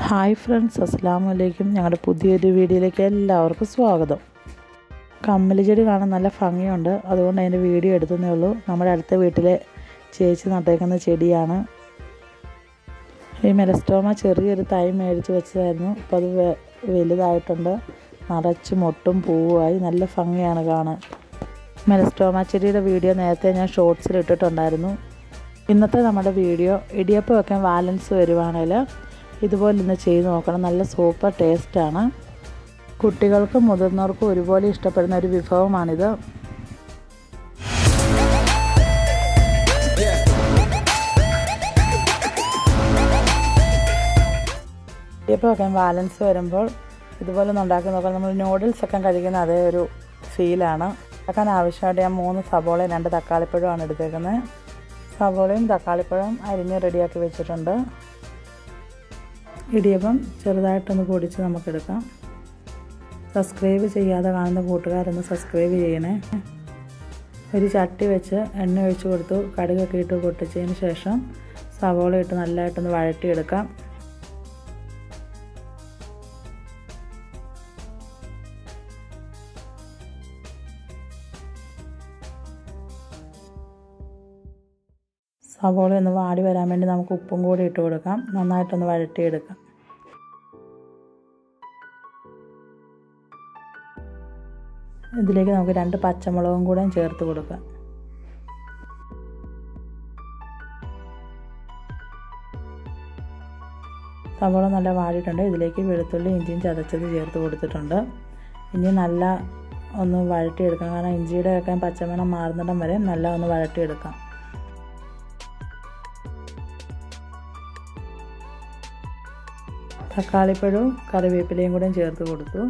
hi friends അസ്സാം വലൈക്കും ഞങ്ങളുടെ പുതിയൊരു വീഡിയോയിലേക്ക് എല്ലാവർക്കും സ്വാഗതം കമ്മല് ചെടി കാണാൻ നല്ല ഭംഗിയുണ്ട് അതുകൊണ്ട് അതിൻ്റെ വീഡിയോ എടുത്തതേ ഉള്ളൂ നമ്മുടെ അടുത്ത വീട്ടിലെ ചേച്ചി നട്ടേക്കുന്ന ചെടിയാണ് ഈ മെലസ്റ്റോമ ചെറിയൊരു തൈ മേടിച്ച് വെച്ചതായിരുന്നു അപ്പോൾ അത് വെ- വലുതായിട്ടുണ്ട് നിറച്ച് മൊട്ടും പൂവുമായി നല്ല ഭംഗിയാണ് കാണാൻ മെലസ്റ്റോമ ചെടിയുടെ വീഡിയോ നേരത്തെ ഞാൻ ഷോർട്സിൽ ഇട്ടിട്ടുണ്ടായിരുന്നു ഇന്നത്തെ നമ്മുടെ വീഡിയോ ഇടിയപ്പം വെക്കാൻ ബാലൻസ് വരുവാണെങ്കിൽ ഇതുപോലെ ഇന്ന് ചെയ്ത് നോക്കണം നല്ല സൂപ്പർ ടേസ്റ്റാണ് കുട്ടികൾക്കും മുതിർന്നവർക്കും ഒരുപോലെ ഇഷ്ടപ്പെടുന്ന ഒരു വിഭവമാണിത് ഇടിയപ്പം വെക്കാൻ ബാലൻസ് വരുമ്പോൾ ഇതുപോലെ ഒന്ന് ഉണ്ടാക്കി നോക്കാം നമ്മൾ നൂഡിൽസ് ഒക്കെ കഴിക്കുന്ന അതേ ഒരു ഫീലാണ് ഉണ്ടാക്കാൻ ആവശ്യമായിട്ട് ഞാൻ മൂന്ന് സബോളയും രണ്ട് തക്കാളിപ്പഴമാണ് എടുത്തേക്കുന്നത് സവോളയും തക്കാളിപ്പഴം അരിഞ്ഞ് റെഡിയാക്കി വെച്ചിട്ടുണ്ട് ഇടിയപ്പം ചെറുതായിട്ടൊന്ന് പൊടിച്ച് നമുക്കെടുക്കാം സബ്സ്ക്രൈബ് ചെയ്യാതെ കാണുന്ന കൂട്ടുകാരൊന്ന് സബ്സ്ക്രൈബ് ചെയ്യണേ ഒരു ചട്ടി വെച്ച് എണ്ണ ഒഴിച്ച് കൊടുത്തു കടുകൊക്കെ ഇട്ട് പൊട്ടിച്ചതിന് ശേഷം സവോള ഇട്ട് നല്ലതായിട്ടൊന്ന് വഴട്ടിയെടുക്കാം സവോള ഒന്ന് വാടി വരാൻ വേണ്ടി നമുക്ക് ഉപ്പും കൂടി ഇട്ട് കൊടുക്കാം നന്നായിട്ടൊന്ന് വഴട്ടിയെടുക്കാം ഇതിലേക്ക് നമുക്ക് രണ്ട് പച്ചമുളകും കൂടെ ചേർത്ത് കൊടുക്കാം സവോള നല്ല വാടിയിട്ടുണ്ട് ഇതിലേക്ക് വെളുത്തുള്ളി ഇഞ്ചിയും ചതച്ചത് ചേർത്ത് കൊടുത്തിട്ടുണ്ട് ഇനി നല്ല ഒന്ന് വഴട്ടിയെടുക്കാം കാരണം ഇഞ്ചിയുടെ ഒക്കെ പച്ചമണം മാറുന്നിടം വരെ നല്ല ഒന്ന് വഴട്ടിയെടുക്കാം തക്കാളിപ്പഴവും കറിവേപ്പിലയും കൂടെ ചേർത്ത് കൊടുത്തു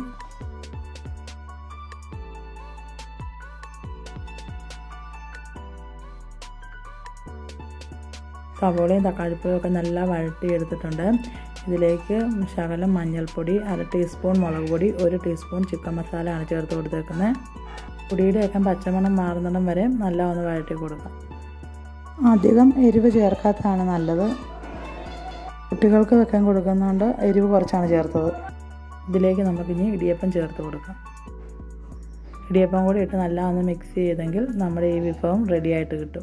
സവോളയും തക്കാളിപ്പഴവും ഒക്കെ നല്ല വഴട്ടിയെടുത്തിട്ടുണ്ട് ഇതിലേക്ക് ശകലം മഞ്ഞൾപ്പൊടി അര ടീസ്പൂൺ മുളക് പൊടി ഒരു ടീസ്പൂൺ ചിക്കൻ മസാലയാണ് ചേർത്ത് കൊടുത്തേക്കുന്നത് പൊടിയുടെയൊക്കെ പച്ചമണം മാറുന്നിടം വരെ നല്ല ഒന്ന് വഴറ്റി കൊടുക്കാം അധികം എരിവ് ചേർക്കാത്തതാണ് നല്ലത് കുട്ടികൾക്ക് വെക്കാൻ കൊടുക്കുന്നതുകൊണ്ട് എരിവ് കുറച്ചാണ് ചേർത്തത് ഇതിലേക്ക് നമുക്കിനി ഇടിയപ്പം ചേർത്ത് കൊടുക്കാം ഇടിയപ്പം കൂടി ഇട്ട് നല്ല ഒന്ന് മിക്സ് ചെയ്തെങ്കിൽ നമ്മുടെ ഈ വിഭവം റെഡി ആയിട്ട് കിട്ടും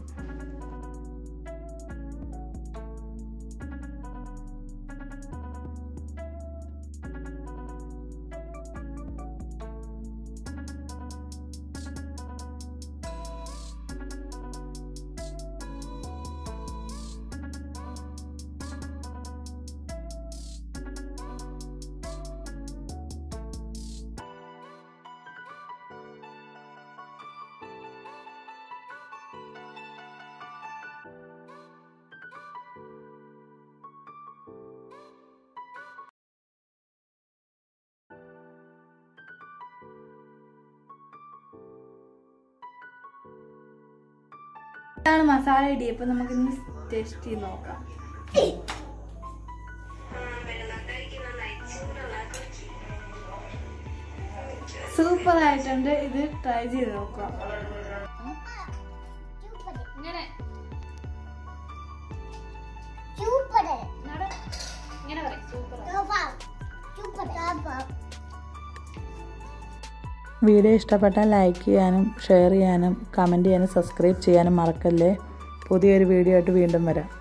ഇതാണ് മസാല ഇടിയപ്പം നമുക്ക് ഇന്ന് ടേസ്റ്റ് ചെയ്ത് നോക്കാം സൂപ്പർ ആയിട്ടുണ്ട് ഇത് ട്രൈ ചെയ്ത് നോക്കാം ഇങ്ങനെ നട- ഇങ്ങനെ പറയും സൂപ്പർ വീഡിയോ ഇഷ്ടപ്പെട്ടാൽ ലൈക്ക് ചെയ്യാനും ഷെയർ ചെയ്യാനും കമൻറ്റ് ചെയ്യാനും സബ്സ്ക്രൈബ് ചെയ്യാനും മറക്കല്ലേ പുതിയൊരു വീഡിയോ ആയിട്ട് വീണ്ടും വരാം